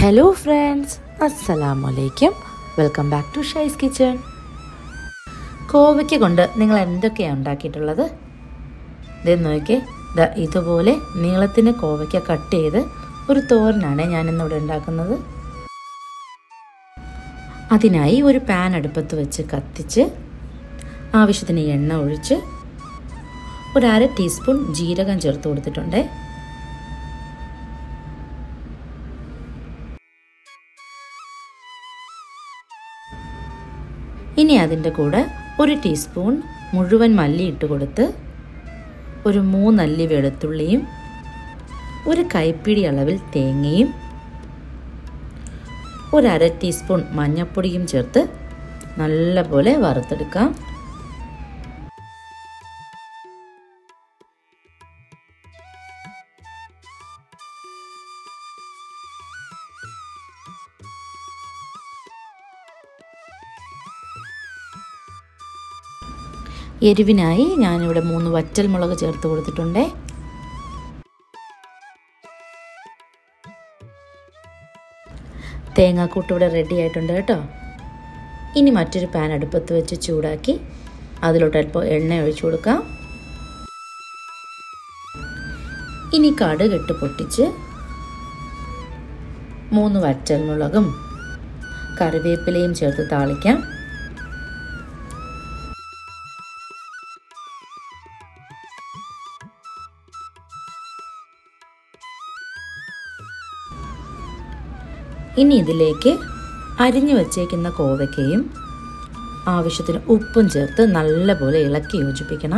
hello friends അസ്സലാമലൈക്കും welcome back to ഷൈസ് kitchen കോവയ്ക്ക കൊണ്ട് നിങ്ങൾ എന്തൊക്കെയാണ് ഉണ്ടാക്കിയിട്ടുള്ളത് ഇത് നോക്കിയേ ദാ ഇതുപോലെ നീളത്തിന് കോവയ്ക്ക കട്ട് ചെയ്ത് ഒരു തോരനാണ് ഞാനിന്നിവിടെ ഉണ്ടാക്കുന്നത് അതിനായി ഒരു പാൻ അടുപ്പത്ത് വെച്ച് കത്തിച്ച് ആവശ്യത്തിന് എണ്ണ ഒഴിച്ച് ഒരു അര ടീസ്പൂൺ ജീരകം ചേർത്ത് കൊടുത്തിട്ടുണ്ട് ഇനി അതിൻ്റെ കൂടെ ഒരു ടീസ്പൂൺ മുഴുവൻ മല്ലി ഇട്ട് കൊടുത്ത് ഒരു മൂന്നല്ലി വെളുത്തുള്ളിയും ഒരു കൈപ്പിടി അളവിൽ തേങ്ങയും ഒരു അര ടീസ്പൂൺ മഞ്ഞൾപ്പൊടിയും ചേർത്ത് നല്ലപോലെ വറുത്തെടുക്കാം എരിവിനായി ഞാനിവിടെ മൂന്ന് വറ്റൽ മുളക് ചേർത്ത് കൊടുത്തിട്ടുണ്ട് തേങ്ങാക്കൂട്ട് ഇവിടെ റെഡി ആയിട്ടുണ്ട് കേട്ടോ ഇനി മറ്റൊരു പാൻ അടുപ്പത്ത് വെച്ച് ചൂടാക്കി അതിലോട്ട് അല്പം എണ്ണ ഒഴിച്ചു കൊടുക്കാം ഇനി കടുക് ഇട്ട് പൊട്ടിച്ച് മൂന്ന് വറ്റൽ മുളകും കറിവേപ്പിലയും ചേർത്ത് താളിക്കാം ഇനി ഇതിലേക്ക് അരിഞ്ഞു വച്ചേക്കുന്ന കോവയ്ക്കയും ആവശ്യത്തിന് ഉപ്പും ചേർത്ത് നല്ലപോലെ ഇളക്കി യോജിപ്പിക്കണം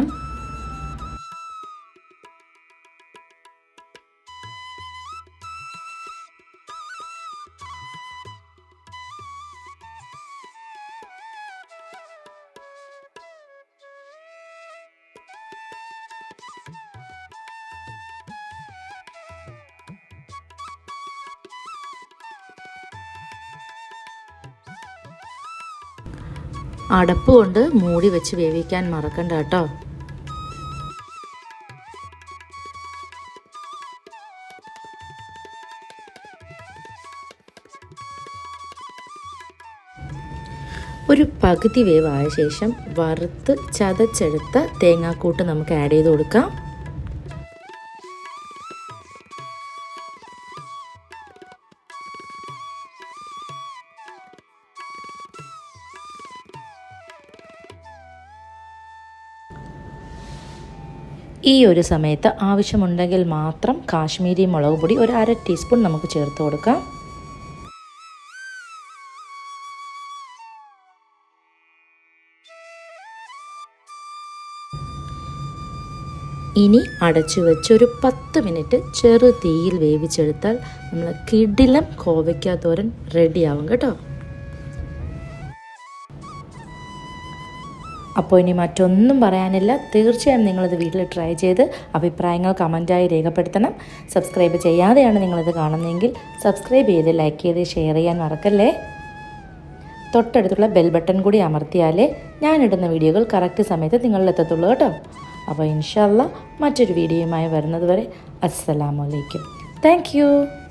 അടപ്പ് കൊണ്ട് മൂടി വെച്ച് വേവിക്കാൻ മറക്കണ്ട കേട്ടോ ഒരു പകുതി വേവായ ശേഷം വറുത്ത് ചതച്ചെടുത്ത തേങ്ങാക്കൂട്ട് നമുക്ക് ആഡ് ചെയ്ത് കൊടുക്കാം ഈ ഒരു സമയത്ത് ആവശ്യമുണ്ടെങ്കിൽ മാത്രം കാശ്മീരി മുളക് പൊടി ഒരു അര ടീസ്പൂൺ നമുക്ക് ചേർത്ത് കൊടുക്കാം ഇനി അടച്ചു വെച്ച് ഒരു പത്ത് മിനിറ്റ് ചെറു തീയിൽ വേവിച്ചെടുത്താൽ നമ്മൾ കിടിലം കോവയ്ക്ക തോരൻ റെഡിയാവും കേട്ടോ അപ്പോൾ ഇനി മറ്റൊന്നും പറയാനില്ല തീർച്ചയായും നിങ്ങളിത് വീട്ടിൽ ട്രൈ ചെയ്ത് അഭിപ്രായങ്ങൾ കമൻറ്റായി രേഖപ്പെടുത്തണം സബ്സ്ക്രൈബ് ചെയ്യാതെയാണ് നിങ്ങളിത് കാണുന്നതെങ്കിൽ സബ്സ്ക്രൈബ് ചെയ്ത് ലൈക്ക് ചെയ്ത് ഷെയർ ചെയ്യാൻ മറക്കല്ലേ തൊട്ടടുത്തുള്ള ബെൽ ബട്ടൺ കൂടി അമർത്തിയാലേ ഞാനിടുന്ന വീഡിയോകൾ കറക്റ്റ് സമയത്ത് നിങ്ങളിലെത്തത്തുള്ളൂ കേട്ടോ അപ്പോൾ ഇൻഷാല്ല മറ്റൊരു വീഡിയോയുമായി വരുന്നത് വരെ അസ്സലാമലൈക്കും താങ്ക്